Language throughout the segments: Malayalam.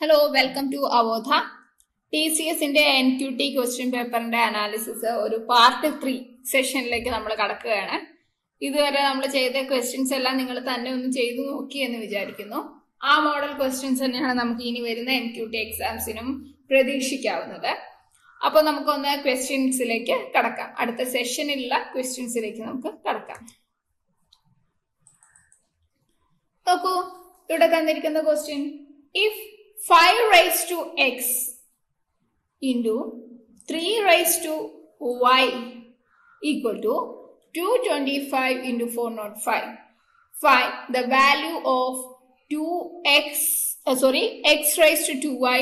ഹലോ വെൽക്കം ടു അവോധ ടി സി എസിന്റെ എൻ ക്യു ടി ക്വസ്റ്റ്യൻ പേപ്പറിന്റെ അനാലിസിസ് ഒരു പാർട്ട് ത്രീ സെഷനിലേക്ക് നമ്മൾ കടക്കുകയാണ് ഇതുവരെ നമ്മൾ ചെയ്ത ക്വസ്റ്റ്യൻസ് എല്ലാം നിങ്ങൾ തന്നെ ഒന്ന് ചെയ്തു നോക്കി എന്ന് വിചാരിക്കുന്നു ആ മോഡൽ ക്വസ്റ്റ്യൻസ് തന്നെയാണ് നമുക്ക് ഇനി വരുന്ന എൻ ക്യു ടി എക്സാംസിനും പ്രതീക്ഷിക്കാവുന്നത് അപ്പോൾ നമുക്കൊന്ന് ക്വസ്റ്റ്യൻസിലേക്ക് കടക്കാം അടുത്ത സെഷനിലുള്ള ക്വസ്റ്റ്യൻസിലേക്ക് നമുക്ക് കടക്കാം നോക്കൂ ഇവിടെ തന്നിരിക്കുന്ന question if five raise to x into three raise to y equal to two twenty five into four not five five the value of two x sorry x raise to two y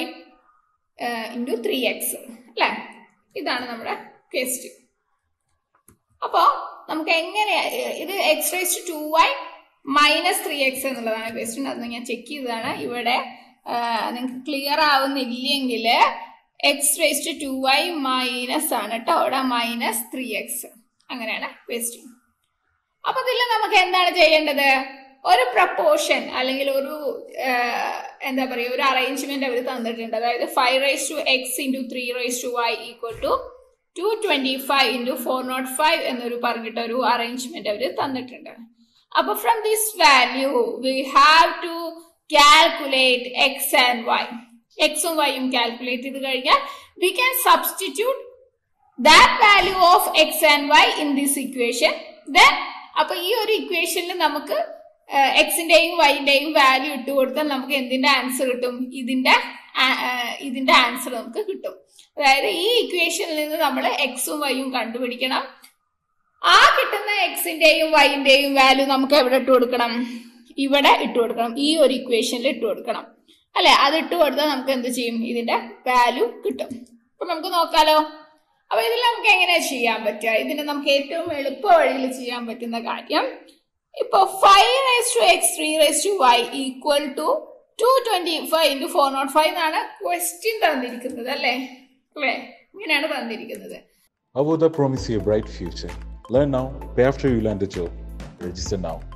into three x അല്ലേ ഇതാണ് നമ്മുടെ ക്വസ്റ്റ്യൻ അപ്പോൾ നമുക്ക് എങ്ങനെ ഇത് x raise to two y minus three x എന്നുള്ളതാണ് ക്വസ്റ്റ്യൻ അത് ഞാൻ ചെക്ക് ചെയ്തതാണ് ഇവിടെ നിങ്ങൾക്ക് ക്ലിയർ ആവുന്നില്ലെങ്കിൽ x raise to two y minus ആണ് കേട്ടോ അവിടെ മൈനസ് ത്രീ എക്സ് അങ്ങനെയാണ് ക്വസ്റ്റ്യൻ അപ്പൊ ഇതിൽ നമുക്ക് എന്താണ് ചെയ്യേണ്ടത് ഒരു പ്രപ്പോർഷൻ അല്ലെങ്കിൽ ഒരു എന്താ പറയുക ഒരു അറേഞ്ച്മെന്റ് അവർ തന്നിട്ടുണ്ട് അതായത് five raise to x into three raise to y equal to two twenty five into four not five എന്നൊരു പറഞ്ഞിട്ട് ഒരു അറേഞ്ച്മെന്റ് അവർ തന്നിട്ടുണ്ട് അപ്പൊ from this value we have to calculate x and y എക്സും വൈയും കാൽക്കുലേറ്റ് ചെയ്ത് കഴിഞ്ഞാൽ we can substitute that value of x and y in this equation then അപ്പൊ ഈ ഒരു ഇക്വേഷനിൽ നമുക്ക് എക്സിന്റെയും വൈന്റെയും വാല്യൂ ഇട്ട് കൊടുത്താൽ നമുക്ക് എന്തിന്റെ ആൻസർ കിട്ടും ഇതിന്റെ ഇതിന്റെ ആൻസർ നമുക്ക് കിട്ടും അതായത് ഈ ഇക്വേഷനിൽ നിന്ന് നമ്മൾ എക്സും വൈയും കണ്ടുപിടിക്കണം ആ കിട്ടുന്ന എക്സിന്റെയും വൈന്റെയും വാല്യൂ നമുക്ക് എവിടെ ഇട്ട് കൊടുക്കണം ഇവിടെ ഇട്ട് കൊടുക്കണം ഈ ഒരു ഇക്വേഷനിൽ ഇട്ട് കൊടുക്കണം അല്ലെ അത് ഇട്ട് കൊടുത്താൽ നമുക്ക് എന്ത് ചെയ്യും ഇതിന്റെ വാല്യൂ കിട്ടും അപ്പൊ നമുക്ക് നോക്കാലോ അപ്പൊ ഇതിൽ നമുക്ക് എങ്ങനെയാ ചെയ്യാൻ പറ്റുക ഇതിന് നമുക്ക് ഏറ്റവും എളുപ്പ വഴിയിൽ ചെയ്യാൻ പറ്റുന്ന കാര്യം ഇപ്പൊ five raise to x three raise to y equal to two twenty five into four not five എന്നാണ് ക്വസ്റ്റ്യൻ തന്നിരിക്കുന്നത് അല്ലേ അല്ലേ ഇങ്ങനെയാണ് തന്നിരിക്കുന്നത് Avoda promise you a bright future. Learn now, pay after you land a job. Register now.